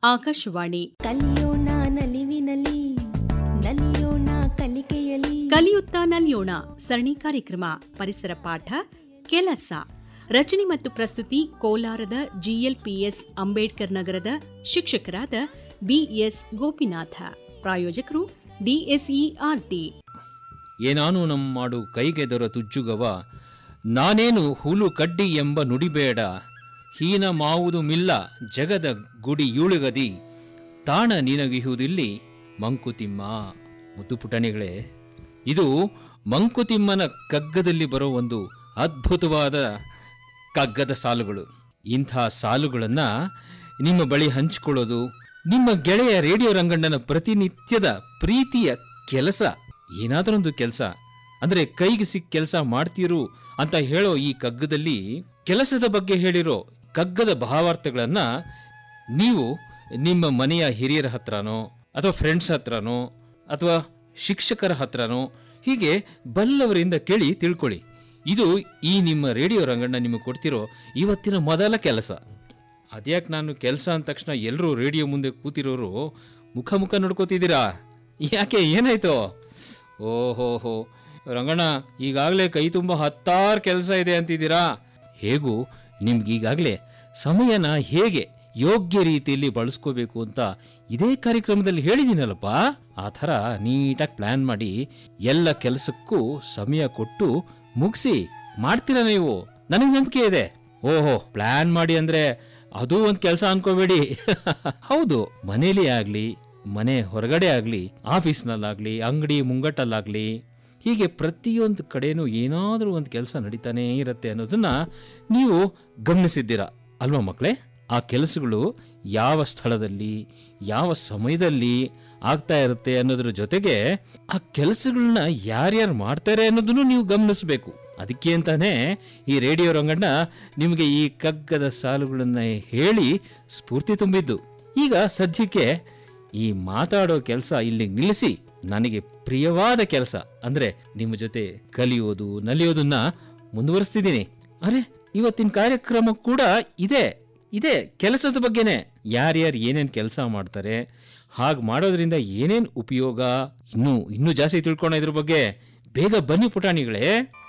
ಆಕಾಶವಾಣಿ ಕಲಿಯೋಣ ನಲಿವಿನಲಿ ನಲಿಯೋಣ ಕಲಿಕೆಯಲಿ ಕಲಿಯುತ್ತಾ ನಲಿಯೋಣ ಸರಣಿ ಕಾರ್ಯಕ್ರಮ ಪರಿಸರ ಪಾಠ ಕೆಲಸ ರಚನೆ ಮತ್ತು ಪ್ರಸ್ತುತಿ ಕೋಲಾರದ ಜಿಎಲ್ಪಿಎಸ್ ಅಂಬೇಡ್ಕರ್ ನಗರದ ಶಿಕ್ಷಕರಾದ ಬಿಎಸ್ ಗೋಪಿನಾಥ ಪ್ರಾಯೋಜಕರು ಡಿಎಸ್ಇಆರ್ಟಿ ಏನಾನು ನಮ್ಮ ಮಾಡು ಕೈಗೆ ದೊರೆತುಜ್ಜುಗವ ನಾನೇನು ಹುಲು ಕಡ್ಡಿ ಎಂಬ ನುಡಿಬೇಡ ಹೀನ ಮಾವುದು ಮಿಲ್ಲ ಜಗದ ಗುಡಿ ಯುಳುಗದಿ ತಾಣ ನಿನಗಿಹುದಿಲ್ಲಿ ಮಂಕುತಿಮ್ಮ ಮುದ್ದು ಪುಟಣಿಗಳೇ ಇದು ಮಂಕುತಿಮ್ಮನ ಕಗ್ಗದಲ್ಲಿ ಬರೋ ಒಂದು ಅದ್ಭುತವಾದ ಕಗ್ಗದ ಸಾಲುಗಳು ಇಂಥ ಸಾಲುಗಳನ್ನು ನಿಮ್ಮ ಬಳಿ ಹಂಚಿಕೊಳ್ಳೋದು ನಿಮ್ಮ ಗೆಳೆಯ ರೇಡಿಯೋ ರಂಗಣ್ಣನ ಪ್ರತಿನಿತ್ಯದ ಪ್ರೀತಿಯ ಕೆಲಸ ಏನಾದರೊಂದು ಕೆಲಸ ಅಂದ್ರೆ ಕೈಗೆ ಸಿಕ್ಕ ಕೆಲಸ ಮಾಡ್ತೀರು ಅಂತ ಹೇಳೋ ಈ ಕಗ್ಗದಲ್ಲಿ ಕೆಲಸದ ಬಗ್ಗೆ ಹೇಳಿರೋ ಕಗ್ಗದ ಭಾವಾರ್ಥಗಳನ್ನ ನೀವು ನಿಮ್ಮ ಮನೆಯ ಹಿರಿಯರ ಹತ್ರನೋ ಅಥವಾ ಫ್ರೆಂಡ್ಸ್ ಹತ್ರನೋ ಅಥವಾ ಶಿಕ್ಷಕರ ಹತ್ರನೋ ಹೀಗೆ ಬಲ್ಲವರಿಂದ ಕೇಳಿ ತಿಳ್ಕೊಳ್ಳಿ ಇದು ಈ ನಿಮ್ಮ ರೇಡಿಯೋ ರಂಗಣ್ಣ ನಿಮಗೆ ಕೊಡ್ತಿರೋ ಇವತ್ತಿನ ಮೊದಲ ಕೆಲಸ ಅದ್ಯಾಕೆ ನಾನು ಕೆಲಸ ಅಂದ ತಕ್ಷಣ ಎಲ್ಲರೂ ರೇಡಿಯೋ ಮುಂದೆ ಕೂತಿರೋರು ಮುಖ ಮುಖ ನೋಡ್ಕೋತಿದ್ದೀರಾ ಯಾಕೆ ಏನಾಯ್ತು ಓಹೋ ಹೋ ರಂಗಣ್ಣ ಈಗಾಗಲೇ ಕೈ ತುಂಬ ಹತ್ತಾರು ಕೆಲಸ ಇದೆ ಅಂತಿದ್ದೀರಾ ಹೇಗೂ ನಿಮ್ಗೀಗಾಗಲೇ ಸಮಯನ ಹೇಗೆ ಯೋಗ್ಯ ರೀತಿಯಲ್ಲಿ ಬಳಸ್ಕೋಬೇಕು ಅಂತ ಇದೇ ಕಾರ್ಯಕ್ರಮದಲ್ಲಿ ಹೇಳಿದ್ದೀನಲ್ಲಪ್ಪ ಆ ಥರ ನೀಟಾಗಿ ಪ್ಲ್ಯಾನ್ ಮಾಡಿ ಎಲ್ಲ ಕೆಲಸಕ್ಕೂ ಸಮಯ ಕೊಟ್ಟು ಮುಗಿಸಿ ಮಾಡ್ತೀರಾ ನೀವು ನನಗೆ ನಂಬಿಕೆ ಇದೆ ಓಹೋ ಪ್ಲಾನ್ ಮಾಡಿ ಅಂದ್ರೆ ಅದು ಒಂದು ಕೆಲಸ ಅನ್ಕೋಬೇಡಿ ಹೌದು ಮನೇಲಿ ಆಗ್ಲಿ ಮನೆ ಹೊರಗಡೆ ಆಗ್ಲಿ ಆಫೀಸ್ನಲ್ಲಾಗ್ಲಿ ಅಂಗಡಿ ಮುಂಗಟ್ಟಲ್ಲಾಗ್ಲಿ ಹೀಗೆ ಪ್ರತಿಯೊಂದು ಕಡೆನೂ ಏನಾದರೂ ಒಂದು ಕೆಲಸ ನಡೀತಾನೇ ಇರುತ್ತೆ ಅನ್ನೋದನ್ನ ನೀವು ಗಮನಿಸಿದ್ದೀರಾ ಅಲ್ವಾ ಮಕ್ಕಳೇ ಆ ಕೆಲಸಗಳು ಯಾವ ಸ್ಥಳದಲ್ಲಿ ಯಾವ ಸಮಯದಲ್ಲಿ ಆಗ್ತಾ ಇರುತ್ತೆ ಅನ್ನೋದ್ರ ಜೊತೆಗೆ ಆ ಕೆಲಸಗಳನ್ನ ಯಾರ್ಯಾರು ಮಾಡ್ತಾರೆ ಅನ್ನೋದನ್ನು ನೀವು ಗಮನಿಸಬೇಕು ಅದಕ್ಕೆ ಅಂತಾನೆ ಈ ರೇಡಿಯೋ ರಂಗಣ್ಣ ನಿಮಗೆ ಈ ಕಗ್ಗದ ಸಾಲುಗಳನ್ನ ಹೇಳಿ ಸ್ಫೂರ್ತಿ ತುಂಬಿದ್ದು ಈಗ ಸದ್ಯಕ್ಕೆ ಈ ಮಾತಾಡೋ ಕೆಲಸ ಇಲ್ಲಿ ನಿಲ್ಲಿಸಿ ನನಗೆ ಪ್ರಿಯವಾದ ಕೆಲಸ ಅಂದ್ರೆ ನಿಮ್ಮ ಜೊತೆ ಕಲಿಯೋದು ನಲಿಯೋದನ್ನ ಮುಂದುವರಿಸ್ತಿದ್ದೀನಿ ಅರೆ ಇವತ್ತಿನ ಕಾರ್ಯಕ್ರಮ ಕೂಡ ಇದೆ ಇದೆ ಕೆಲಸದ ಬಗ್ಗೆನೆ ಯಾರ್ಯಾರು ಏನೇನ್ ಕೆಲಸ ಮಾಡ್ತಾರೆ ಹಾಗೆ ಮಾಡೋದ್ರಿಂದ ಏನೇನ್ ಉಪಯೋಗ ಇನ್ನೂ ಇನ್ನೂ ಜಾಸ್ತಿ ತಿಳ್ಕೊಳ್ಳೋ ಇದ್ರ ಬಗ್ಗೆ ಬೇಗ ಬನ್ನಿ ಪುಟಾಣಿಗಳೇ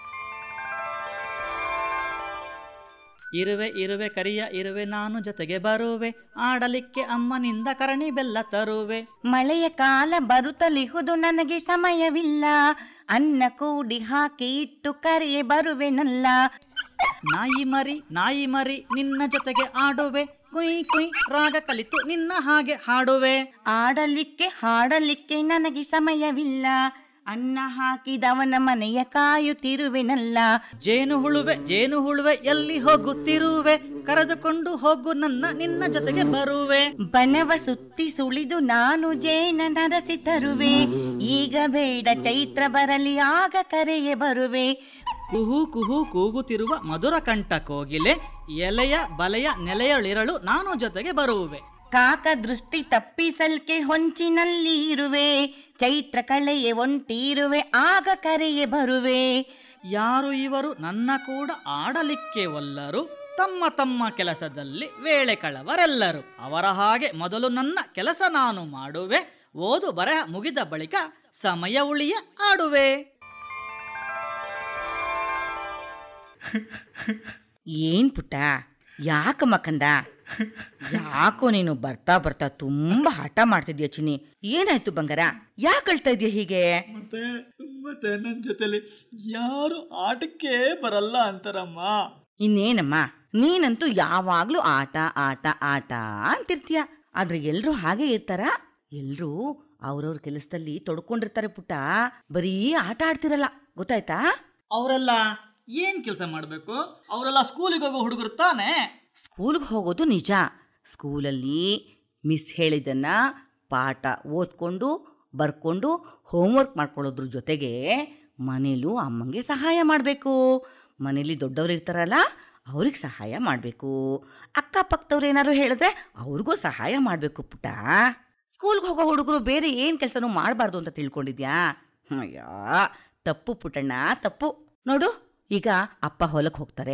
ಇರುವೆ ಇರುವೆ ಕರಿಯ ಇರುವೆ ನಾನು ಜೊತೆಗೆ ಬರುವೆ ಆಡಲಿಕ್ಕೆ ಅಮ್ಮನಿಂದ ಕರಣಿ ಬೆಲ್ಲ ತರುವೆ ಮಳೆಯ ಕಾಲ ಬರುತ್ತಲಿಹುದು ನನಗೆ ಸಮಯವಿಲ್ಲ ಅನ್ನ ಕೂಡಿ ಹಾಕಿ ಇಟ್ಟು ಕರೆಯೇ ಬರುವೆನಲ್ಲ ನಾಯಿ ಮರಿ ನಾಯಿ ಮರಿ ನಿನ್ನ ಜೊತೆಗೆ ಆಡುವೆ ಕುಯ್ ಕುಯ್ ರಾಗ ಕಲಿತು ನಿನ್ನ ಹಾಗೆ ಹಾಡುವೆ ಆಡಲಿಕ್ಕೆ ಹಾಡಲಿಕ್ಕೆ ನನಗೆ ಸಮಯವಿಲ್ಲ ಅನ್ನ ಹಾಕಿದವನ ಮನೆಯ ಕಾಯುತ್ತಿರುವೆನಲ್ಲ ಜೇನು ಹುಳುವೆ ಜೇನು ಹುಳುವೆ ಎಲ್ಲಿ ಹೋಗುತ್ತಿರುವೆ ಕರೆದುಕೊಂಡು ಹೋಗು ನನ್ನ ನಿನ್ನ ಜೊತೆಗೆ ಬರುವೆ ಬನವ ಸುತ್ತಿ ಸುಳಿದು ನಾನು ಜೇನ ನರಸಿ ತರುವೆ ಈಗ ಬೇಡ ಚೈತ್ರ ಬರಲಿ ಆಗ ಕರೆಯೇ ಬರುವೆ ಕುಹು ಕುಹು ಕೂಗುತ್ತಿರುವ ಮಧುರ ಕಂಠ ಕೋಗಿಲೆ ಎಲೆಯ ಬಲೆಯ ನೆಲೆಯೊಳಿರಳು ನಾನು ಜೊತೆಗೆ ಬರುವೆ ಕಾಕ ದೃಷ್ಟಿ ತಪ್ಪಿಸಲ್ಕೆ ಹೊಂಚಿನಲ್ಲಿ ಇರುವೆ ಚೈತ್ರ ಕಳೆಯೇ ಒಂಟಿರುವೆ ಆಗ ಕರೆಯೇ ಬರುವೆ ಯಾರು ಇವರು ನನ್ನ ಕೂಡ ಆಡಲಿಕ್ಕೆ ಒಲ್ಲರು ತಮ್ಮ ತಮ್ಮ ಕೆಲಸದಲ್ಲಿ ವೇಳೆ ಕಳವರೆಲ್ಲರು ಅವರ ಹಾಗೆ ಮೊದಲು ನನ್ನ ಕೆಲಸ ನಾನು ಮಾಡುವೆ ಓದು ಬರಹ ಮುಗಿದ ಬಳಿಕ ಸಮಯ ಉಳಿಯ ಆಡುವೆ ಏನ್ ಪುಟ್ಟ ಯಾಕ ಮಕಂದ ಯಾಕೋ ನೀನು ಬರ್ತಾ ಬರ್ತಾ ತುಂಬಾ ಹಠ ಮಾಡ್ತಿದ್ಯಾ ಚಿನ್ನಿ ಏನಾಯ್ತು ಬಂಗಾರ ಯಾಕೆ ಅಳ್ತಾ ಇದೀಯ ಹೀಗೆ ಮತ್ತೆ ಮತ್ತೆ ನನ್ನ ಜೊತೆಲಿ ಯಾರು ಆಟಕ್ಕೆ ಬರಲ್ಲ ಅಂತಾರಮ್ಮ ಇನ್ನೇನಮ್ಮ ನೀನಂತೂ ಯಾವಾಗ್ಲೂ ಆಟ ಆಟ ಆಟ ಅಂತಿರ್ತೀಯ ಆದ್ರೆ ಎಲ್ರೂ ಹಾಗೆ ಇರ್ತಾರ ಎಲ್ರೂ ಅವ್ರವ್ರ ಕೆಲಸದಲ್ಲಿ ತೊಡ್ಕೊಂಡಿರ್ತಾರೆ ಪುಟ್ಟ ಬರೀ ಆಟ ಆಡ್ತಿರಲ್ಲ ಗೊತ್ತಾಯ್ತಾ ಅವರೆಲ್ಲ ಏನ್ ಕೆಲಸ ಮಾಡಬೇಕು ಅವರೆಲ್ಲ ಸ್ಕೂಲಿಗೆ ಹೋಗೋ ಹುಡುಗರು ತಾನೇ ಸ್ಕೂಲ್ಗೆ ಹೋಗೋದು ನಿಜ ಸ್ಕೂಲಲ್ಲಿ ಮಿಸ್ ಹೇಳಿದ್ದನ್ನ ಪಾಠ ಓದ್ಕೊಂಡು ಬರ್ಕೊಂಡು ಹೋಮ್ವರ್ಕ್ ಮಾಡ್ಕೊಳ್ಳೋದ್ರ ಜೊತೆಗೆ ಮನೇಲೂ ಅಮ್ಮಂಗೆ ಸಹಾಯ ಮಾಡಬೇಕು ಮನೇಲಿ ದೊಡ್ಡವ್ರು ಇರ್ತಾರಲ್ಲ ಅವ್ರಿಗೆ ಸಹಾಯ ಮಾಡಬೇಕು ಅಕ್ಕಪಕ್ಕದವ್ರು ಏನಾದ್ರು ಹೇಳಿದ್ರೆ ಅವ್ರಿಗೂ ಸಹಾಯ ಮಾಡಬೇಕು ಪುಟ್ಟ ಸ್ಕೂಲ್ಗೆ ಹೋಗೋ ಹುಡುಗರು ಬೇರೆ ಏನು ಕೆಲಸನೂ ಮಾಡಬಾರ್ದು ಅಂತ ತಿಳ್ಕೊಂಡಿದ್ಯಾ ಅಯ್ಯೋ ತಪ್ಪು ಪುಟ್ಟಣ್ಣ ತಪ್ಪು ನೋಡು ಈಗ ಅಪ್ಪ ಹೊಲಕ್ಕೆ ಹೋಗ್ತಾರೆ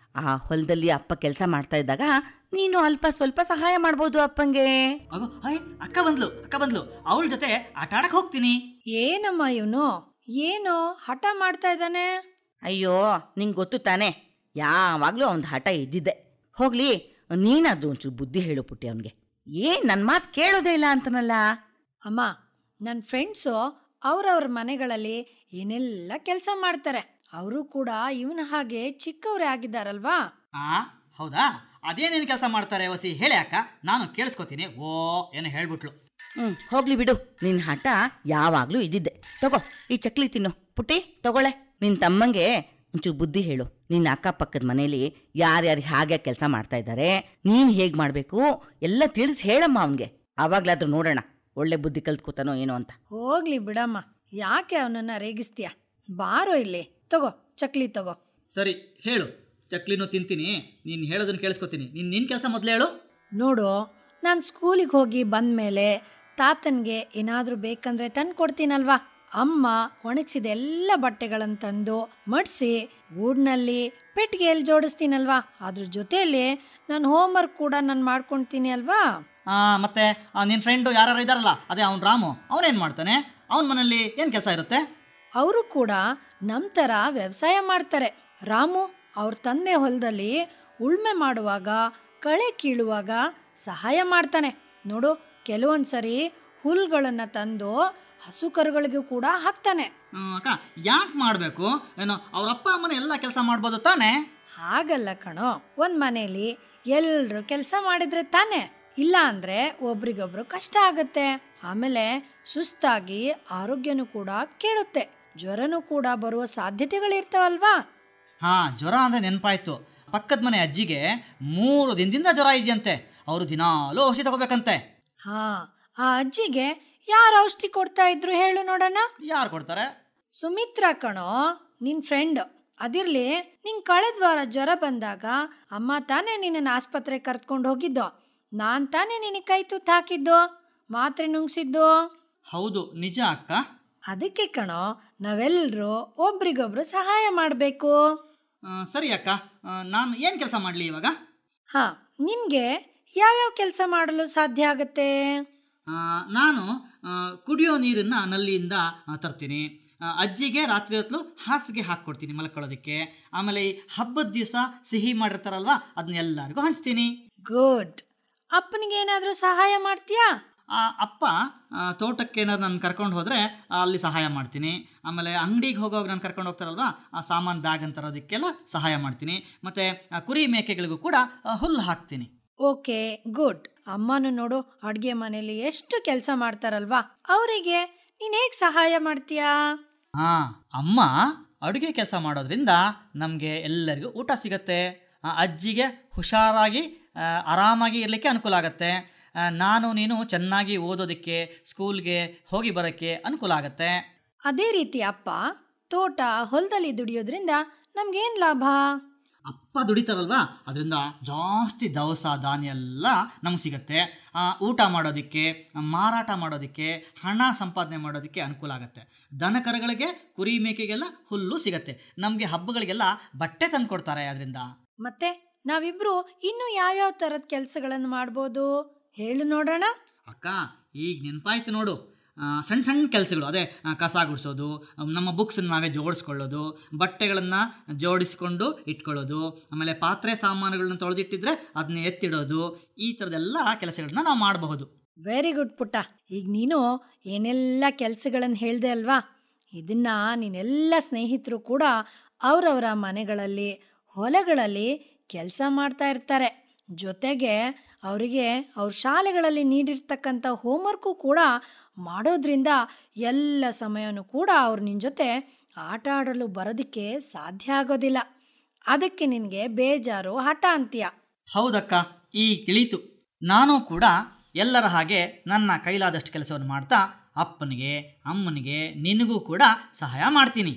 ಆ ಹೊಲದಲ್ಲಿ ಅಪ್ಪ ಕೆಲಸ ಮಾಡ್ತಾ ಇದ್ದಾಗ ನೀನು ಅಲ್ಪ ಸ್ವಲ್ಪ ಸಹಾಯ ಮಾಡ್ಬೋದು ಅಪ್ಪಂಗೆ ಅಗೋ ಅಯ್ಯ ಅಕ್ಕ ಬಂದ್ಲು ಅಕ್ಕ ಬಂದ್ಲು ಅವಳ ಜೊತೆ ಆಟ ಆಡಕ್ ಹೋಗ್ತೀನಿ ಏನಮ್ಮ ಇವನು ಏನು ಹಠ ಮಾಡ್ತಾ ಇದ್ದಾನೆ ಅಯ್ಯೋ ನಿಂಗೆ ಗೊತ್ತು ತಾನೇ ಯಾವಾಗಲೂ ಅವನ ಹಠ ಇದ್ದಿದ್ದೆ ಹೋಗ್ಲಿ ನೀನಾದ್ರೂ ಒಂಚೂರು ಬುದ್ಧಿ ಹೇಳು ಪುಟ್ಟಿ ಅವನಿಗೆ ಏನ್ ನನ್ನ ಮಾತು ಕೇಳೋದೇ ಇಲ್ಲ ಅಂತನಲ್ಲ ಅಮ್ಮ ನನ್ನ ಫ್ರೆಂಡ್ಸು ಅವ್ರವ್ರ ಮನೆಗಳಲ್ಲಿ ಏನೆಲ್ಲ ಕೆಲಸ ಮಾಡ್ತಾರೆ ಅವರು ಕೂಡ ಇವನ ಹಾಗೆ ಚಿಕ್ಕವರೇ ಆಗಿದ್ದಾರಲ್ವಾ ಆ ಹೌದಾ ಅದೇನೇನು ಕೆಲಸ ಮಾಡ್ತಾರೆ ವಸಿ ಹೇಳಿ ಅಕ್ಕ ನಾನು ಕೇಳಿಸ್ಕೊತೀನಿ ಓ ಏನು ಹೇಳ್ಬಿಟ್ಲು ಹ್ಞೂ ಹೋಗ್ಲಿ ಬಿಡು ನಿನ್ನ ಹಠ ಯಾವಾಗಲೂ ಇದ್ದಿದ್ದೆ ತಗೋ ಈ ಚಕ್ಲಿ ತಿನ್ನು ಪುಟ್ಟಿ ತಗೊಳ್ಳೆ ನಿನ್ನ ತಮ್ಮಂಗೆ ಒಂಚೂರು ಬುದ್ಧಿ ಹೇಳು ನಿನ್ನ ಅಕ್ಕಪಕ್ಕದ ಮನೇಲಿ ಯಾರ್ಯಾರು ಹಾಗೆ ಕೆಲಸ ಮಾಡ್ತಾ ಇದ್ದಾರೆ ನೀನು ಹೇಗೆ ಮಾಡಬೇಕು ಎಲ್ಲ ತಿಳಿಸಿ ಹೇಳಮ್ಮ ಅವನಿಗೆ ಆವಾಗಲಾದ್ರೂ ನೋಡೋಣ ಒಳ್ಳೆ ಬುದ್ಧಿ ಕಲ್ತ್ಕೋತಾನೋ ಏನೋ ಅಂತ ಹೋಗ್ಲಿ ಬಿಡಮ್ಮ ಯಾಕೆ ಅವನನ್ನ ರೇಗಿಸ್ತೀಯ ಬಾರೋ ಇಲ್ಲಿ ತಗೋ ಚಕ್ಲಿ ತಗೋ ಸರಿ ಹೇಳು ಚಕ್ಲಿನೂ ತಿಂತೀನಿ ನೀನು ಹೇಳೋದನ್ನ ಕೇಳಿಸ್ಕೊತೀನಿ ನೀನು ನಿನ್ನ ಕೆಲಸ ಮೊದಲು ಹೇಳು ನೋಡು ನಾನು ಸ್ಕೂಲಿಗೆ ಹೋಗಿ ಬಂದಮೇಲೆ ತಾತನಿಗೆ ಏನಾದರೂ ಬೇಕಂದ್ರೆ ತಂದು ಕೊಡ್ತೀನಲ್ವಾ ಅಮ್ಮ ಒಣಗಿಸಿದ ಎಲ್ಲ ಬಟ್ಟೆಗಳನ್ನು ತಂದು ಮಡಿಸಿ ಗೂಡ್ನಲ್ಲಿ ಪೆಟ್ಟಿಗೆಯಲ್ಲಿ ಜೋಡಿಸ್ತೀನಲ್ವಾ ಅದ್ರ ಜೊತೆಯಲ್ಲಿ ನಾನು ಹೋಮ್ವರ್ಕ್ ಕೂಡ ನಾನು ಮಾಡ್ಕೊಳ್ತೀನಿ ಅಲ್ವಾ ಆ, ಮತ್ತೆ ನಿನ್ನ ಫ್ರೆಂಡು ಯಾರು ಇದ್ದಾರಲ್ಲ ಅದೇ ಅವ್ನು ರಾಮು ಅವನೇನು ಮಾಡ್ತಾನೆ ಅವನ ಮನೇಲಿ ಏನು ಕೆಲಸ ಇರುತ್ತೆ ಅವರು ಕೂಡ ನಮ್ಮ ಥರ ವ್ಯವಸಾಯ ಮಾಡ್ತಾರೆ ರಾಮು ಅವ್ರ ತಂದೆ ಹೊಲದಲ್ಲಿ ಉಳ್ಮೆ ಮಾಡುವಾಗ ಕಳೆ ಕೀಳುವಾಗ ಸಹಾಯ ಮಾಡ್ತಾನೆ ನೋಡು ಕೆಲವೊಂದು ಸರಿ ಹುಲ್ಗಳನ್ನು ತಂದು ಹಸು ಕರುಗಳಿಗೂ ಕೂಡ ಹಾಕ್ತಾನೆ ಆ, ಅಕ್ಕ ಯಾಕೆ ಮಾಡಬೇಕು ಏನೋ ಅವ್ರ ಅಪ್ಪ ಅಮ್ಮನ ಎಲ್ಲ ಕೆಲಸ ಮಾಡ್ಬೋದು ತಾನೇ ಹಾಗಲ್ಲ ಕಣೋ ಒಂದ್ ಮನೇಲಿ ಎಲ್ರು ಕೆಲಸ ಮಾಡಿದ್ರೆ ತಾನೇ ಇಲ್ಲ ಅಂದ್ರೆ ಒಬ್ರಿಗೊಬ್ರು ಕಷ್ಟ ಆಗುತ್ತೆ ಆಮೇಲೆ ಸುಸ್ತಾಗಿ ಆರೋಗ್ಯನೂ ಕೂಡ ಕೇಳುತ್ತೆ ಜ್ವರನೂ ಕೂಡ ಬರುವ ಸಾಧ್ಯತೆಗಳಿರ್ತಾವಲ್ವಾ ಹಾ ಜ್ವರ ಅಂದರೆ ನೆನಪಾಯ್ತು ಪಕ್ಕದ ಮನೆ ಅಜ್ಜಿಗೆ ಮೂರು ದಿನದಿಂದ ಜ್ವರ ಇದೆಯಂತೆ ಅವರು ದಿನಾಲೂ ಔಷಧಿ ತಗೋಬೇಕಂತೆ ಹಾ ಆ ಅಜ್ಜಿಗೆ ಯಾರು ಔಷಧಿ ಕೊಡ್ತಾ ಇದ್ರು ಹೇಳು ನೋಡೋಣ ಯಾರು ಕೊಡ್ತಾರೆ ಸುಮಿತ್ರಾ ಕಣೋ ನಿನ್ ಫ್ರೆಂಡ್ ಅದಿರ್ಲಿ ನಿಂಗ್ ಕಳೆದ ವಾರ ಜ್ವರ ಬಂದಾಗ ಅಮ್ಮ ತಾನೇ ನಿನ್ನ ಆಸ್ಪತ್ರೆಗೆ ಕರ್ಕೊಂಡು ಹೋಗಿದ್ದು ನಾನ್ ತಾನೇ ನಿನಗೆ ಕೈ ತುತ್ತು ಹಾಕಿದ್ದು ಮಾತ್ರೆ ನುಂಗ್ಸಿದ್ದು ಹೌದು ನಿಜ ಅಕ್ಕ ಅದಕ್ಕೆ ಕಣೋ ನಾವೆಲ್ಲರೂ ಒಬ್ರಿಗೊಬ್ರು ಸಹಾಯ ಮಾಡಬೇಕು ಆ, ಸರಿ ಅಕ್ಕ ಆ, ನಾನು ಏನು ಕೆಲಸ ಮಾಡಲಿ ಇವಾಗ ಹಾ ನಿನ್ಗೆ ಯಾವ್ಯಾವ ಕೆಲಸ ಮಾಡಲು ಸಾಧ್ಯ ಆಗತ್ತೆ ಆ, ನಾನು ಆ, ಕುಡಿಯೋ ನೀರನ್ನು ನಲ್ಲಿಯಿಂದ ಆ, ತರ್ತೀನಿ ಆ, ಅಜ್ಜಿಗೆ ರಾತ್ರಿ ಹೊತ್ತು ಹಾಸಿಗೆ ಹಾಕ್ಕೊಡ್ತೀನಿ ಮಲ್ಕೊಳ್ಳೋದಕ್ಕೆ ಆಮೇಲೆ ಈ ಹಬ್ಬದ ದಿವಸ ಸಿಹಿ ಮಾಡಿರ್ತಾರಲ್ವಾ ಅದನ್ನ ಎಲ್ಲರಿಗೂ ಹಂಚ್ತೀನಿ ಗುಡ್ ಅಪ್ಪನಿಗೆ ಏನಾದರೂ ಸಹಾಯ ಮಾಡ್ತೀಯಾ ಆ ಅಪ್ಪ ಆ, ತೋಟಕ್ಕೆ ಏನಾದ್ರು ನಾನು ಕರ್ಕೊಂಡು ಹೋದರೆ ಅಲ್ಲಿ ಸಹಾಯ ಮಾಡ್ತೀನಿ ಆಮೇಲೆ ಅಂಗಡಿಗೆ ಹೋಗೋವಾಗ ನಾನು ಕರ್ಕೊಂಡು ಹೋಗ್ತಾರಲ್ವಾ ಆ ಸಾಮಾನು ಬ್ಯಾಗ್ ಅಂತ ತರೋದಕ್ಕೆಲ್ಲ ಸಹಾಯ ಮಾಡ್ತೀನಿ ಮತ್ತು ಕುರಿ ಮೇಕೆಗಳಿಗೂ ಕೂಡ ಆ, ಹುಲ್ಲು ಹಾಕ್ತೀನಿ ಓಕೆ ಗುಡ್ ಅಮ್ಮನು ನೋಡು ಅಡುಗೆ ಮನೇಲಿ ಎಷ್ಟು ಕೆಲಸ ಮಾಡ್ತಾರಲ್ವಾ ಅವರಿಗೆ ನೀನು ಹೇಗೆ ಸಹಾಯ ಮಾಡ್ತೀಯಾ ಹಾಂ ಅಮ್ಮ ಅಡುಗೆ ಕೆಲಸ ಮಾಡೋದ್ರಿಂದ ನಮಗೆ ಎಲ್ಲರಿಗೂ ಊಟ ಸಿಗತ್ತೆ ಆ, ಅಜ್ಜಿಗೆ ಹುಷಾರಾಗಿ ಆ, ಆರಾಮಾಗಿ ಇರಲಿಕ್ಕೆ ಅನುಕೂಲ ಆಗುತ್ತೆ ಆ, ನಾನು ನೀನು ಚೆನ್ನಾಗಿ ಓದೋದಕ್ಕೆ ಸ್ಕೂಲ್ಗೆ ಹೋಗಿ ಬರೋಕ್ಕೆ ಅನುಕೂಲ ಆಗುತ್ತೆ ಅದೇ ರೀತಿ ಅಪ್ಪ ತೋಟ ಹೊಲದಲ್ಲಿ ದುಡಿಯೋದ್ರಿಂದ ನಮ್ಗೇನ್ ಲಾಭ ಅಪ್ಪ ದುಡಿತಾರಲ್ವಾ ಅದರಿಂದ ಜಾಸ್ತಿ ದವಸ ಧಾನ್ಯ ಎಲ್ಲ ನಮ್ಗೆ ಸಿಗುತ್ತೆ ಆ, ಊಟ ಮಾಡೋದಕ್ಕೆ ಮಾರಾಟ ಮಾಡೋದಕ್ಕೆ ಹಣ ಸಂಪಾದನೆ ಮಾಡೋದಕ್ಕೆ ಅನುಕೂಲ ಆಗುತ್ತೆ ದನ ಕರುಗಳಿಗೆ ಕುರಿ ಮೇಕೆಗೆಲ್ಲ ಹುಲ್ಲು ಸಿಗತ್ತೆ ನಮಗೆ ಹಬ್ಬಗಳಿಗೆಲ್ಲ ಬಟ್ಟೆ ತಂದು ಕೊಡ್ತಾರೆ ಅದರಿಂದ ಮತ್ತೆ ನಾವಿಬ್ರು ಇನ್ನು ಯಾವ್ಯಾವ ಥರದ ಕೆಲಸಗಳನ್ನು ಮಾಡ್ಬೋದು ಹೇಳು ನೋಡೋಣ ಅಕ್ಕ ಈಗ ನೆನಪಾಯ್ತು ನೋಡು ಆ, ಸಣ್ಣ ಸಣ್ಣ ಕೆಲಸಗಳು ಅದೇ ಆ, ಕಸ ಗುಡಿಸೋದು ನಮ್ಮ ಬುಕ್ಸನ್ನು ನಾವೇ ಜೋಡಿಸ್ಕೊಳ್ಳೋದು ಬಟ್ಟೆಗಳನ್ನು ಜೋಡಿಸಿಕೊಂಡು ಇಟ್ಕೊಳ್ಳೋದು ಆಮೇಲೆ ಪಾತ್ರೆ ಸಾಮಾನುಗಳನ್ನ ತೊಳೆದಿಟ್ಟಿದ್ರೆ ಅದನ್ನ ಎತ್ತಿಡೋದು ಈ ಥರದ್ದೆಲ್ಲ ಕೆಲಸಗಳನ್ನ ನಾವು ಮಾಡಬಹುದು ವೆರಿ ಗುಡ್ ಪುಟ್ಟ ಈಗ ನೀನು ಏನೆಲ್ಲ ಕೆಲಸಗಳನ್ನು ಹೇಳ್ದೆ ಅಲ್ವಾ ಇದನ್ನ ನೀನೆಲ್ಲ ಸ್ನೇಹಿತರು ಕೂಡ ಅವರವರ ಮನೆಗಳಲ್ಲಿ ಹೊಲಗಳಲ್ಲಿ ಕೆಲಸ ಮಾಡ್ತಾ ಇರ್ತಾರೆ ಜೊತೆಗೆ ಅವರಿಗೆ ಅವ್ರ ಶಾಲೆಗಳಲ್ಲಿ ನೀಡಿರ್ತಕ್ಕಂಥ ಹೋಮ್ವರ್ಕು ಕೂಡ ಮಾಡೋದ್ರಿಂದ ಎಲ್ಲ ಸಮಯನೂ ಕೂಡ ಅವ್ರು ನಿನ್ನ ಜೊತೆ ಆಟ ಆಡಲು ಬರೋದಕ್ಕೆ ಸಾಧ್ಯ ಆಗೋದಿಲ್ಲ ಅದಕ್ಕೆ ನಿನಗೆ ಬೇಜಾರು ಹಠ ಅಂತೀಯ ಹೌದಕ್ಕ ಈಗ ತಿಳಿತು ನಾನು ಕೂಡ ಎಲ್ಲರ ಹಾಗೆ ನನ್ನ ಕೈಲಾದಷ್ಟು ಕೆಲಸವನ್ನು ಮಾಡ್ತಾ ಅಪ್ಪನಿಗೆ ಅಮ್ಮನಿಗೆ ನಿನಗೂ ಕೂಡ ಸಹಾಯ ಮಾಡ್ತೀನಿ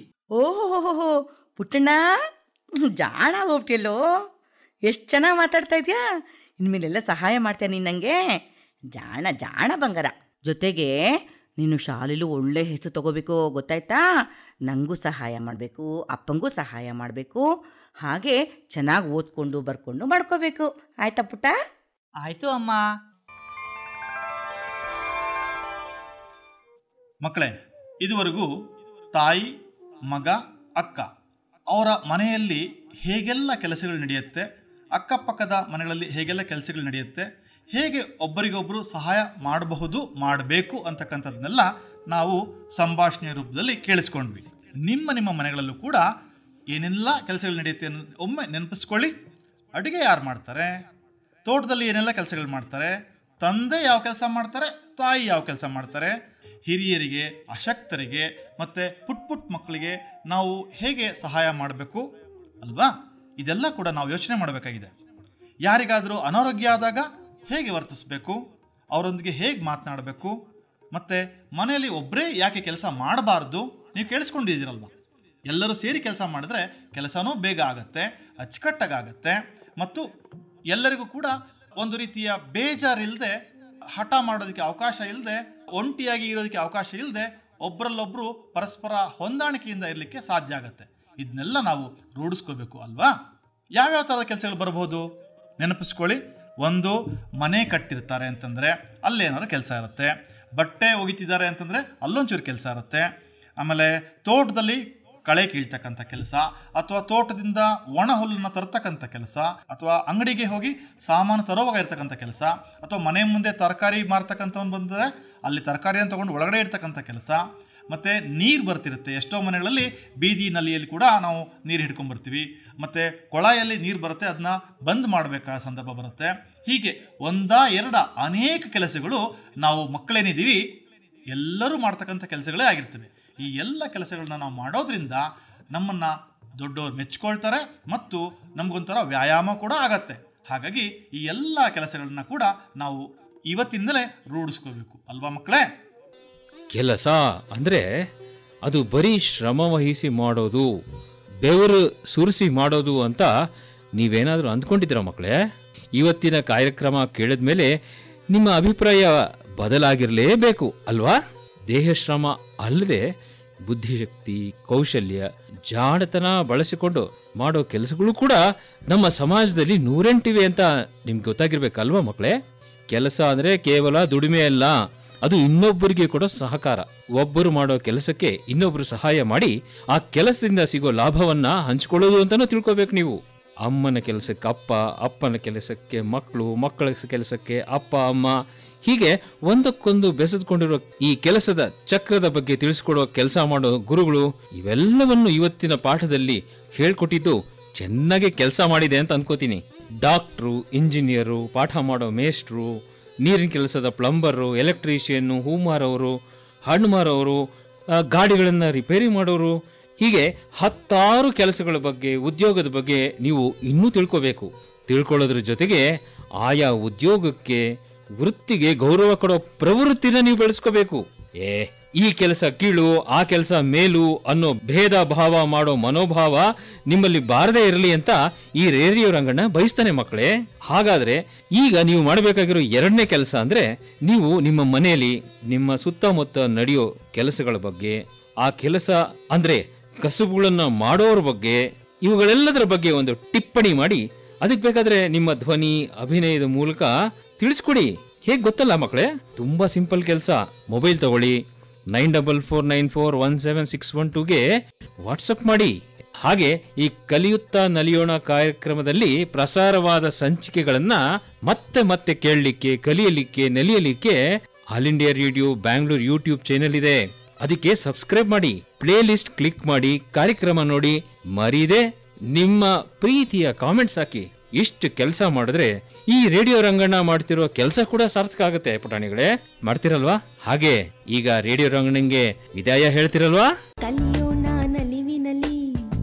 ಓಹೋ ಪುಟ್ಟಣ್ಣ ಜಾಣ ಹೋಗ್ತಿಯಲ್ಲೋ ಎಷ್ಟು ಚೆನ್ನಾಗಿ ಮಾತಾಡ್ತಾ ಇದೆಯಾ ಇನ್ಮೇಲೆಲ್ಲ ಸಹಾಯ ಮಾಡ್ತೀಯ ನೀನು ನನಗೆ ಜಾಣ ಜಾಣ ಬಂಗಾರ ಜೊತೆಗೆ ನೀನು ಶಾಲೆಲೂ ಒಳ್ಳೆ ಹೆಸರು ತಗೋಬೇಕು ಗೊತ್ತಾಯ್ತಾ ನನಗೂ ಸಹಾಯ ಮಾಡಬೇಕು ಅಪ್ಪಂಗೂ ಸಹಾಯ ಮಾಡಬೇಕು ಹಾಗೆ ಚೆನ್ನಾಗಿ ಓದ್ಕೊಂಡು ಬರ್ಕೊಂಡು ಮಾಡ್ಕೋಬೇಕು ಆಯ್ತಾ ಪುಟ್ಟ ಆಯ್ತು ಅಮ್ಮ ಮಕ್ಕಳೇ ಇದುವರೆಗೂ ತಾಯಿ ಮಗ ಅಕ್ಕ ಅವರ ಮನೆಯಲ್ಲಿ ಹೇಗೆಲ್ಲ ಕೆಲಸಗಳು ನಡೆಯುತ್ತೆ ಅಕ್ಕಪಕ್ಕದ ಮನೆಗಳಲ್ಲಿ ಹೇಗೆಲ್ಲ ಕೆಲಸಗಳು ನಡೆಯುತ್ತೆ ಹೇಗೆ ಒಬ್ಬರಿಗೊಬ್ಬರು ಸಹಾಯ ಮಾಡಬಹುದು ಮಾಡಬೇಕು ಅಂತಕ್ಕಂಥದ್ದನ್ನೆಲ್ಲ ನಾವು ಸಂಭಾಷಣೆಯ ರೂಪದಲ್ಲಿ ಕೇಳಿಸ್ಕೊಂಡ್ವಿ ನಿಮ್ಮ ನಿಮ್ಮ ಮನೆಗಳಲ್ಲೂ ಕೂಡ ಏನೆಲ್ಲ ಕೆಲಸಗಳು ನಡೆಯುತ್ತೆ ಅನ್ನೋದು ಒಮ್ಮೆ ನೆನಪಿಸ್ಕೊಳ್ಳಿ ಅಡುಗೆ ಯಾರು ಮಾಡ್ತಾರೆ ತೋಟದಲ್ಲಿ ಏನೆಲ್ಲ ಕೆಲಸಗಳು ಮಾಡ್ತಾರೆ ತಂದೆ ಯಾವ ಕೆಲಸ ಮಾಡ್ತಾರೆ ತಾಯಿ ಯಾವ ಕೆಲಸ ಮಾಡ್ತಾರೆ ಹಿರಿಯರಿಗೆ ಅಶಕ್ತರಿಗೆ ಮತ್ತು ಪುಟ್ ಪುಟ್ ಮಕ್ಕಳಿಗೆ ನಾವು ಹೇಗೆ ಸಹಾಯ ಮಾಡಬೇಕು ಅಲ್ವಾ ಇದೆಲ್ಲ ಕೂಡ ನಾವು ಯೋಚನೆ ಮಾಡಬೇಕಾಗಿದೆ ಯಾರಿಗಾದರೂ ಅನಾರೋಗ್ಯ ಆದಾಗ ಹೇಗೆ ವರ್ತಿಸಬೇಕು ಅವರೊಂದಿಗೆ ಹೇಗೆ ಮಾತನಾಡಬೇಕು ಮತ್ತು ಮನೆಯಲ್ಲಿ ಒಬ್ಬರೇ ಯಾಕೆ ಕೆಲಸ ಮಾಡಬಾರ್ದು ನೀವು ಕೇಳಿಸ್ಕೊಂಡಿದ್ದೀರಲ್ವ ಎಲ್ಲರೂ ಸೇರಿ ಕೆಲಸ ಮಾಡಿದ್ರೆ ಕೆಲಸನೂ ಬೇಗ ಆಗುತ್ತೆ ಅಚ್ಚುಕಟ್ಟಾಗತ್ತೆ ಮತ್ತು ಎಲ್ಲರಿಗೂ ಕೂಡ ಒಂದು ರೀತಿಯ ಬೇಜಾರಿಲ್ಲದೆ ಹಠ ಮಾಡೋದಕ್ಕೆ ಅವಕಾಶ ಇಲ್ಲದೆ ಒಂಟಿಯಾಗಿ ಇರೋದಕ್ಕೆ ಅವಕಾಶ ಇಲ್ಲದೆ ಒಬ್ಬರಲ್ಲೊಬ್ಬರು ಪರಸ್ಪರ ಹೊಂದಾಣಿಕೆಯಿಂದ ಇರಲಿಕ್ಕೆ ಸಾಧ್ಯ ಆಗುತ್ತೆ ಇದನ್ನೆಲ್ಲ ನಾವು ರೂಢಿಸ್ಕೋಬೇಕು ಅಲ್ವಾ ಯಾವ್ಯಾವ ಥರದ ಕೆಲಸಗಳು ಬರಬಹುದು ನೆನಪಿಸ್ಕೊಳ್ಳಿ ಒಂದು ಮನೆ ಕಟ್ಟಿರ್ತಾರೆ ಅಂತಂದರೆ ಅಲ್ಲೇನಾದ್ರು ಕೆಲಸ ಇರುತ್ತೆ ಬಟ್ಟೆ ಒಗಿತಿದ್ದಾರೆ ಅಂತಂದರೆ ಅಲ್ಲೊಂಚೂರು ಕೆಲಸ ಇರುತ್ತೆ ಆಮೇಲೆ ತೋಟದಲ್ಲಿ ಕಳೆ ಕೀಳ್ತಕ್ಕಂಥ ಕೆಲಸ ಅಥವಾ ತೋಟದಿಂದ ಒಣ ಹುಲ್ಲನ್ನು ತರ್ತಕ್ಕಂಥ ಕೆಲಸ ಅಥವಾ ಅಂಗಡಿಗೆ ಹೋಗಿ ಸಾಮಾನು ತರೋವಾಗ ಇರ್ತಕ್ಕಂಥ ಕೆಲಸ ಅಥವಾ ಮನೆ ಮುಂದೆ ತರಕಾರಿ ಮಾರ್ತಕ್ಕಂಥವ್ನು ಬಂದರೆ ಅಲ್ಲಿ ತರಕಾರಿಯನ್ನು ತೊಗೊಂಡು ಒಳಗಡೆ ಇರ್ತಕ್ಕಂಥ ಕೆಲಸ ಮತ್ತು ನೀರು ಬರ್ತಿರುತ್ತೆ ಎಷ್ಟೋ ಮನೆಗಳಲ್ಲಿ ಬೀದಿ ನಲ್ಲಿಯಲ್ಲಿ ಕೂಡ ನಾವು ನೀರು ಹಿಡ್ಕೊಂಡ್ಬರ್ತೀವಿ ಮತ್ತು ಕೊಳಾಯಲ್ಲಿ ನೀರು ಬರುತ್ತೆ ಅದನ್ನ ಬಂದ್ ಮಾಡಬೇಕಾದ ಸಂದರ್ಭ ಬರುತ್ತೆ ಹೀಗೆ ಒಂದ ಎರಡ ಅನೇಕ ಕೆಲಸಗಳು ನಾವು ಮಕ್ಕಳೇನಿದ್ದೀವಿ ಎಲ್ಲರೂ ಮಾಡ್ತಕ್ಕಂಥ ಕೆಲಸಗಳೇ ಆಗಿರ್ತವೆ ಈ ಎಲ್ಲ ಕೆಲಸಗಳನ್ನ ನಾವು ಮಾಡೋದ್ರಿಂದ ನಮ್ಮನ್ನು ದೊಡ್ಡವ್ರು ಮೆಚ್ಕೊಳ್ತಾರೆ ಮತ್ತು ನಮಗೊಂಥರ ವ್ಯಾಯಾಮ ಕೂಡ ಆಗತ್ತೆ ಹಾಗಾಗಿ ಈ ಎಲ್ಲ ಕೆಲಸಗಳನ್ನ ಕೂಡ ನಾವು ಇವತ್ತಿಂದಲೇ ರೂಢಿಸ್ಕೋಬೇಕು ಅಲ್ವಾ ಮಕ್ಕಳೇ ಕೆಲಸ ಅಂದ್ರೆ ಅದು ಬರೀ ಶ್ರಮ ವಹಿಸಿ ಮಾಡೋದು ಬೆವರು ಸುರಿಸಿ ಮಾಡೋದು ಅಂತ ನೀವೇನಾದರೂ ಅಂದ್ಕೊಂಡಿದ್ದೀರ ಮಕ್ಕಳೇ ಇವತ್ತಿನ ಕಾರ್ಯಕ್ರಮ ಕೇಳಿದ ಮೇಲೆ ನಿಮ್ಮ ಅಭಿಪ್ರಾಯ ಬದಲಾಗಿರಲೇಬೇಕು ಅಲ್ವಾ ದೇಹ ಶ್ರಮ ಅಲ್ಲದೆ ಬುದ್ಧಿಶಕ್ತಿ ಕೌಶಲ್ಯ ಜಾಣತನ ಬಳಸಿಕೊಂಡು ಮಾಡೋ ಕೆಲಸಗಳು ಕೂಡ ನಮ್ಮ ಸಮಾಜದಲ್ಲಿ ನೂರೆಂಟಿವೆ ಅಂತ ನಿಮ್ಗೆ ಗೊತ್ತಾಗಿರ್ಬೇಕಲ್ವಾ ಮಕ್ಕಳೇ ಕೆಲಸ ಅಂದ್ರೆ ಕೇವಲ ದುಡಿಮೆ ಅಲ್ಲ ಅದು ಇನ್ನೊಬ್ಬರಿಗೆ ಕೊಡೋ ಸಹಕಾರ ಒಬ್ಬರು ಮಾಡೋ ಕೆಲಸಕ್ಕೆ ಇನ್ನೊಬ್ರು ಸಹಾಯ ಮಾಡಿ ಆ ಕೆಲಸದಿಂದ ಸಿಗೋ ಲಾಭವನ್ನ ಹಂಚ್ಕೊಳ್ಳೋದು ಅಂತಾನೂ ತಿಳ್ಕೊಬೇಕು ನೀವು ಅಮ್ಮನ ಕೆಲಸಕ್ಕೆ ಅಪ್ಪ ಅಪ್ಪನ ಕೆಲಸಕ್ಕೆ ಮಕ್ಕಳು ಮಕ್ಕಳ ಕೆಲಸಕ್ಕೆ ಅಪ್ಪ ಅಮ್ಮ ಹೀಗೆ ಒಂದಕ್ಕೊಂದು ಬೆಸೆದುಕೊಂಡಿರೋ ಈ ಕೆಲಸದ ಚಕ್ರದ ಬಗ್ಗೆ ತಿಳಿಸ್ಕೊಡೋ ಕೆಲಸ ಮಾಡೋ ಗುರುಗಳು ಇವೆಲ್ಲವನ್ನು ಇವತ್ತಿನ ಪಾಠದಲ್ಲಿ ಹೇಳ್ಕೊಟ್ಟಿದ್ದು ಚೆನ್ನಾಗಿ ಕೆಲಸ ಮಾಡಿದೆ ಅಂತ ಅನ್ಕೋತೀನಿ ಡಾಕ್ಟ್ರು ಇಂಜಿನಿಯರು ಪಾಠ ಮಾಡೋ ಮೇಸ್ಟ್ರು ನೀರಿನ ಕೆಲಸದ ಪ್ಲಂಬರು ಎಲೆಕ್ಟ್ರಿಷಿಯನ್ನು ಹೂ ಮಾರೋರು ಹಣ್ಣು ಮಾರೋರು ಆ, ಗಾಡಿಗಳನ್ನು ರಿಪೇರಿ ಮಾಡೋರು ಹೀಗೆ ಹತ್ತಾರು ಕೆಲಸಗಳ ಬಗ್ಗೆ ಉದ್ಯೋಗದ ಬಗ್ಗೆ ನೀವು ಇನ್ನೂ ತಿಳ್ಕೋಬೇಕು ತಿಳ್ಕೊಳ್ಳೋದ್ರ ಜೊತೆಗೆ ಆಯಾ ಉದ್ಯೋಗಕ್ಕೆ ವೃತ್ತಿಗೆ ಗೌರವ ಕೊಡೋ ಪ್ರವೃತ್ತಿನ ನೀವು ಬೆಳೆಸ್ಕೋಬೇಕು ಏ ಈ ಕೆಲಸ ಕೀಳು ಆ ಕೆಲಸ ಮೇಲು ಅನ್ನೋ ಭೇದ ಭಾವ ಮಾಡೋ ಮನೋಭಾವ ನಿಮ್ಮಲ್ಲಿ ಬಾರದೇ ಇರಲಿ ಅಂತ ಈ ರೇಡಿಯೋ ರಂಗಣ್ಣ ಬಯಸ್ತಾನೆ ಮಕ್ಕಳೇ ಹಾಗಾದ್ರೆ ಈಗ ನೀವು ಮಾಡಬೇಕಾಗಿರೋ ಎರಡನೇ ಕೆಲಸ ಅಂದ್ರೆ ನೀವು ನಿಮ್ಮ ಮನೆಯಲ್ಲಿ ನಿಮ್ಮ ಸುತ್ತಮುತ್ತ ನಡೆಯೋ ಕೆಲಸಗಳ ಬಗ್ಗೆ ಆ ಕೆಲಸ ಅಂದ್ರೆ ಕಸುಬುಗಳನ್ನ ಮಾಡೋರ ಬಗ್ಗೆ ಇವುಗಳೆಲ್ಲದರ ಬಗ್ಗೆ ಒಂದು ಟಿಪ್ಪಣಿ ಮಾಡಿ ಅದಕ್ಕೆ ಬೇಕಾದ್ರೆ ನಿಮ್ಮ ಧ್ವನಿ ಅಭಿನಯದ ಮೂಲಕ ತಿಳಿಸ್ಕೊಡಿ ಹೇಗೆ ಗೊತ್ತಲ್ಲ ಮಕ್ಕಳೇ ತುಂಬಾ ಸಿಂಪಲ್ ಕೆಲಸ ಮೊಬೈಲ್ ತಗೊಳ್ಳಿ nine double four nine four one seven six one ಟೂಗೆ ವಾಟ್ಸಪ್ ಮಾಡಿ ಹಾಗೆ ಈ ಕಲಿಯುತ್ತಾ ನಲಿಯೋಣ ಕಾರ್ಯಕ್ರಮದಲ್ಲಿ ಪ್ರಸಾರವಾದ ಸಂಚಿಕೆಗಳನ್ನ ಮತ್ತೆ ಮತ್ತೆ ಕೇಳಲಿಕ್ಕೆ ಕಲಿಯಲಿಕ್ಕೆ ನಲಿಯಲಿಕ್ಕೆ All India Radio Bangalore YouTube channel ಇದೆ ಅದಕ್ಕೆ ಸಬ್ಸ್ಕ್ರೈಬ್ ಮಾಡಿ ಪ್ಲೇ ಲಿಸ್ಟ್ ಕ್ಲಿಕ್ ಮಾಡಿ ಕಾರ್ಯಕ್ರಮ ನೋಡಿ ಮರೀದೆ ನಿಮ್ಮ ಪ್ರೀತಿಯ ಕಾಮೆಂಟ್ಸ್ ಹಾಕಿ ಇಷ್ಟು ಕೆಲಸ ಮಾಡಿದ್ರೆ ಈ ರೇಡಿಯೋ ರಂಗಣ್ಣ ಮಾಡ್ತಿರೋ ಕೆಲಸ ಕೂಡ ಸಾರ್ಥಕ ಆಗುತ್ತೆ ಪುಟಾಣಿಗಳೇ ಮಾಡ್ತಿರಲ್ವಾ ಹಾಗೆ ಈಗ ರೇಡಿಯೋ ರಂಗಣ್ಣಂಗೆ ವಿದಾಯ ಹೇಳ್ತಿರಲ್ವಾ ಕಲಿಯೋಣ ನಲಿವಿನಲಿ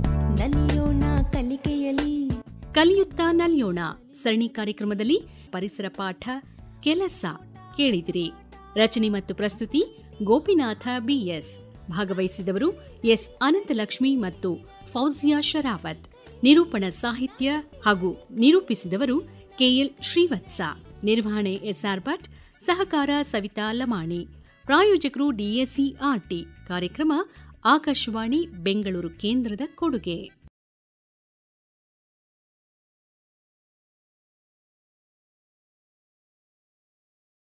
ನಲಿಯೋಣ ಕಲಿಕೆಯಲಿ ಕಲಿಯುತ್ತಾ ನಲಿಯೋಣ ಸರಣಿ ಕಾರ್ಯಕ್ರಮದಲ್ಲಿ ಪರಿಸರ ಪಾಠ ಕೆಲಸ ಕೇಳಿದಿರಿ ರಚನೆ ಮತ್ತು ಪ್ರಸ್ತುತಿ ಗೋಪಿನಾಥ ಬಿಎಸ್ ಭಾಗವಹಿಸಿದವರು ಎಸ್ ಅನಂತಲಕ್ಷ್ಮಿ ಮತ್ತು ಫೌಜಿಯಾ ಶರಾವತ್ ನಿರೂಪಣ ಸಾಹಿತ್ಯ ಹಾಗೂ ನಿರೂಪಿಸಿದವರು ಕೆಎಲ್ ಶ್ರೀವತ್ಸ ನಿರ್ವಹಣೆ ಎಸ್ಆರ್ ಭಟ್ ಸಹಕಾರ ಸವಿತಾ ಲಮಾಣಿ ಪ್ರಾಯೋಜಕರು ಡಿಎಸ್ಸಿ ಆರ್ಟಿ ಕಾರ್ಯಕ್ರಮ ಆಕಾಶವಾಣಿ ಬೆಂಗಳೂರು ಕೇಂದ್ರದ ಕೊಡುಗೆ